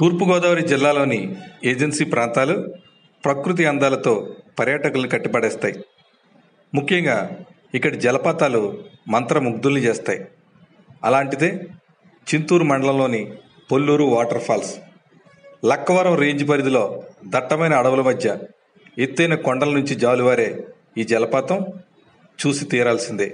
తూర్పుగోదావరి జిల్లాలోని ఏజెన్సీ ప్రాంతాలు ప్రకృతి అందాలతో పర్యాటకులను కట్టిపడేస్తాయి ముఖ్యంగా ఇక్కడి జలపాతాలు మంత్రముగ్ధుల్ని చేస్తాయి అలాంటిదే చింతూరు మండలంలోని Polluru water falls Lakkavaram range పరిధిలో దట్టమైన అడవుల మధ్య ఎత్తైన కొండల నుంచి జాలువారే ఈ జలపాతం చూసి తీరాల్సిందే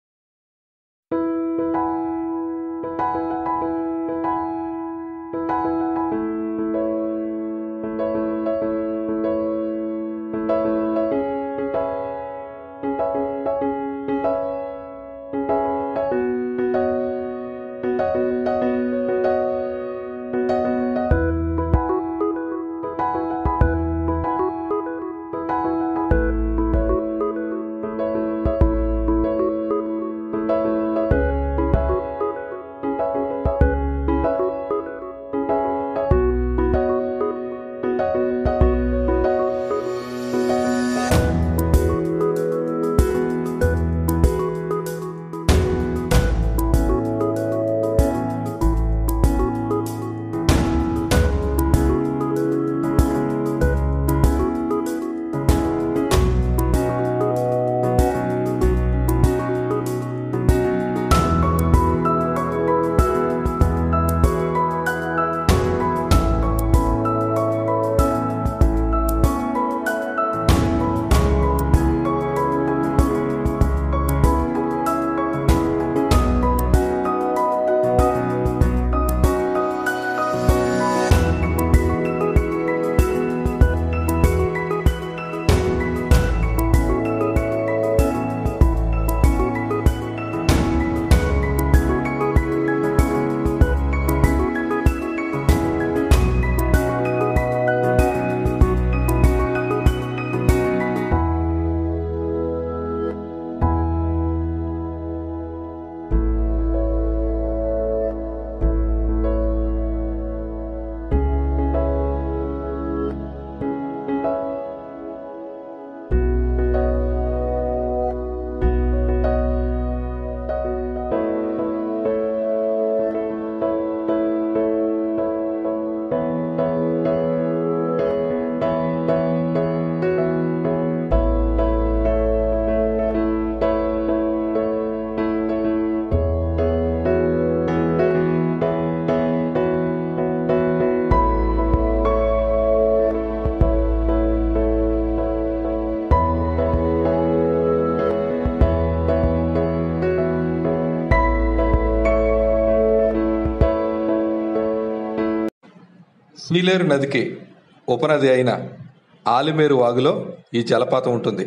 సీలేరు నదికి ఉపనది అయిన ఆలిమేరు వాగులో ఈ జలపాతం ఉంటుంది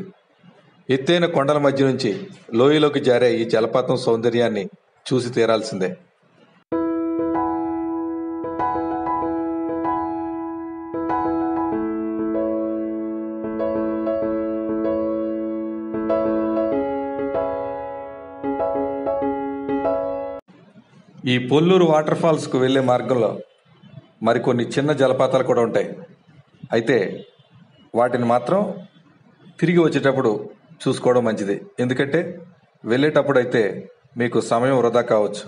ఎత్తైన కొండల మధ్య నుంచి లోయలోకి జారే ఈ జలపాతం సౌందర్యాన్ని చూసి తీరాల్సిందే ఈ పొల్లూరు వాటర్ ఫాల్స్కు వెళ్ళే మార్గంలో మరికొన్ని చిన్న జలపాతాలు కూడా ఉంటాయి అయితే వాటిని మాత్రం తిరిగి వచ్చేటప్పుడు చూసుకోవడం మంచిది ఎందుకంటే వెళ్ళేటప్పుడు అయితే మీకు సమయం వృధా కావచ్చు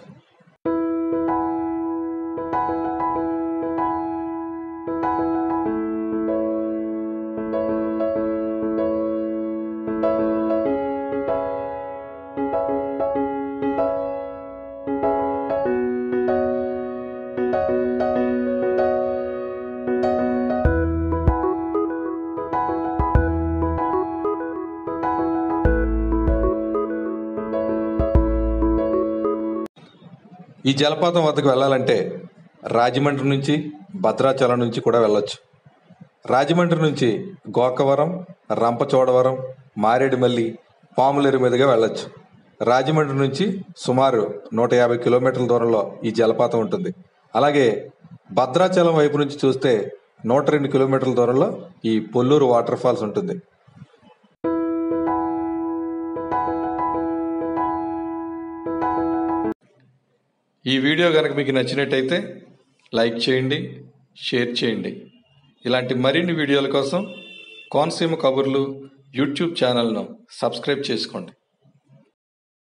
ఈ జలపాతం వద్దకు వెళ్ళాలంటే రాజమండ్రి నుంచి భద్రాచలం నుంచి కూడా వెళ్ళొచ్చు రాజమండ్రి నుంచి గోకవరం రంపచోడవరం మారేడుమల్లి పాములేరు మీదుగా వెళ్ళొచ్చు రాజమండ్రి నుంచి సుమారు నూట యాభై కిలోమీటర్ల దూరంలో ఈ జలపాతం ఉంటుంది అలాగే భద్రాచలం వైపు నుంచి చూస్తే నూట రెండు కిలోమీటర్ల దూరంలో ఈ పొల్లూరు వాటర్ ఫాల్స్ ఉంటుంది ఈ వీడియో కనుక మీకు నచ్చినట్టయితే లైక్ చేయండి షేర్ చేయండి ఇలాంటి మరిన్ని వీడియోల కోసం కోనసీమ కబుర్లు యూట్యూబ్ ఛానల్ను సబ్స్క్రైబ్ చేసుకోండి